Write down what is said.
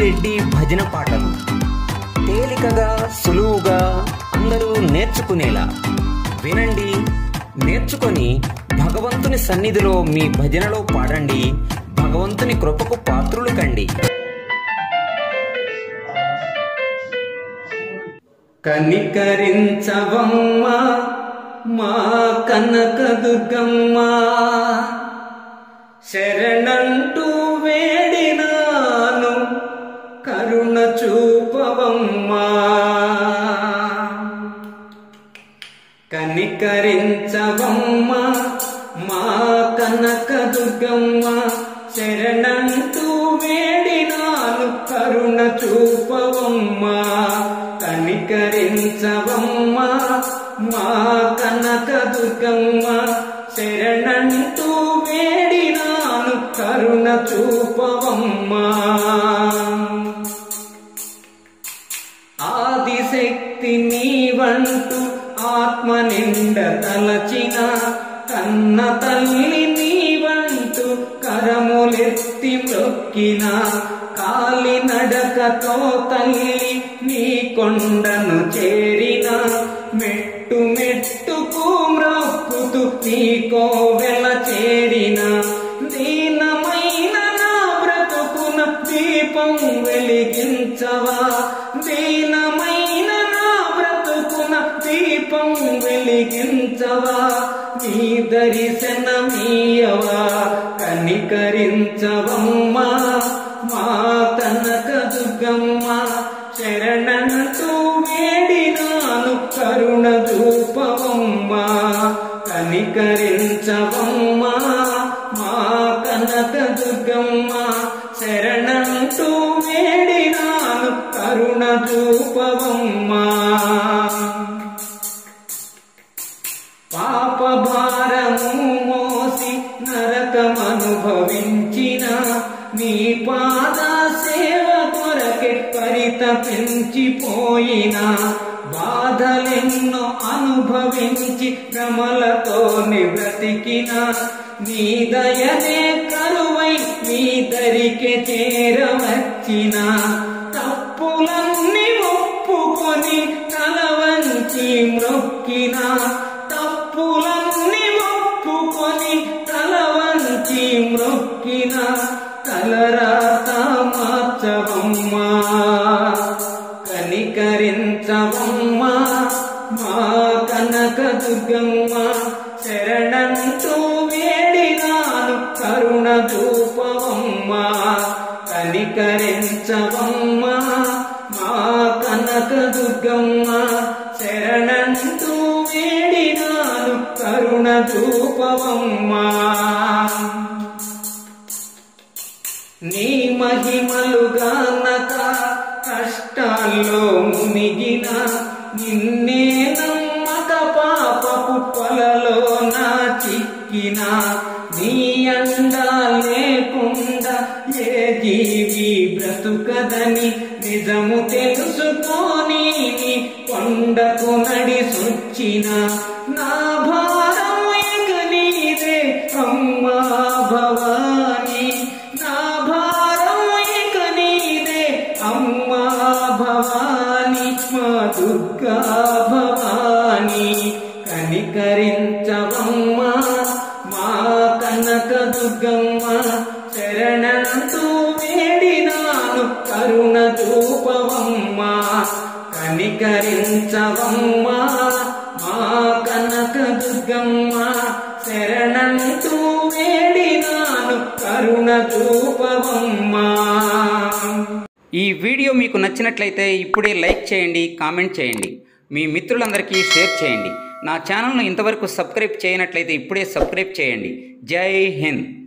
రెడ్డి భజన పాటలు తేలికగా సులువుగా అందరూ నేర్చుకునేలా వినండి నేర్చుకొని భగవంతుని సన్నిధిలో మీ భజనలో పాడండి భగవంతుని కృపకు పాత్రులు కండి కనికరించవమ్మ మా కనక దుర్గమ్మ శరణంటూ వేడినాను కరుణ చూపవమ్మా కనికరించవమ్మ మా కనక దుర్గమ్మ శరణంటూ వేడినాను కరుణ చూపవమ్మా కనికరించవమ్మ మా కనక దుర్గమ్మ శరణంటూ వేడినాను కరుణ చూపవమ్మా ఆదిశక్తి నీవంటూ ఆత్మ నిండ తలచిన కన్న తల్లి నీవంటూ కరములెత్తి మ్రొక్కిన కాలి నడకతో తల్లి నీ కొండను చేరిన మెట్టు మెట్టుకు మ్రొక్కుతూ నీ కోవెల చేరిన దీనమైన నా బ్రతుకున దీపం వెలిగించవా దీనమైన నా బ్రతుకున దీపం వెలిగించవా నీ దర్శనమీయవా కనికరించవమ్మా మా కనక దుర్గమ్మ శరణంటూ వేడినాను కరుణ చూపవమ్మా కనికరించవమ్మా మా కనక దుర్గమ్మ శరణంటూ వేడినాను కరుణ చూపవమ్మా పాప భారము మోసి నరకమనుభవించిన నీ పాద సేవ కొరకే పరిత పెంచిపోయిన బాధలెన్నో అనుభవించి భ్రమలతో బ్రతికిన నీ దయనే కరువై నీ దరికి చేరవచ్చిన తప్పులన్నీ ఒప్పుకొని తల వంచి మ్రొక్కిన తప్పులన్నీ ఒప్పుకొని తల వంచి మ్రొక్కిన తలరాత మార్చవమ్మా కనికరించవమ్మా మా కనక దుర్గమ్మ శరణంటూ వేడినాను కరుణ చూపవమ్మా కనికరించవమ్మా మా కనక దుర్గమ్మ శరణంటూ వేడినాను కరుణ చూపవమ్మా నీ మహిమలుగానక కష్టాల్లో మునిగిన నిన్నే నమ్మక పాపపు పొలలో నా చిక్కిన నీ అండా లేకుండా ఏ జీవి బ్రతుకదని నిజము తెలుసుకొని నీ కొండకు నడిసొచ్చిన నా భారం ఇక నీదే అమ్మా భవానీ నా భారం ఇక నీదే అమ్మా భవానీ మా దుర్గా భవానీ కనికరించవమ్మా మా కనక దుర్గమ్మ శరణంటూ వేడినాను కరుణ చూపవమ్మా కనికరించవమ్మా మా కనక దుర్గమ్మ శరణంటూ వేడినాను కరుణ చూపవమ్మా ఈ వీడియో మీకు నచ్చినట్లయితే ఇప్పుడే లైక్ చేయండి కామెంట్ చేయండి మీ మిత్రులందరికీ షేర్ చేయండి నా ఛానల్ను ఇంతవరకు సబ్స్క్రైబ్ చేయనట్లయితే ఇప్పుడే సబ్స్క్రైబ్ చేయండి జై హింద్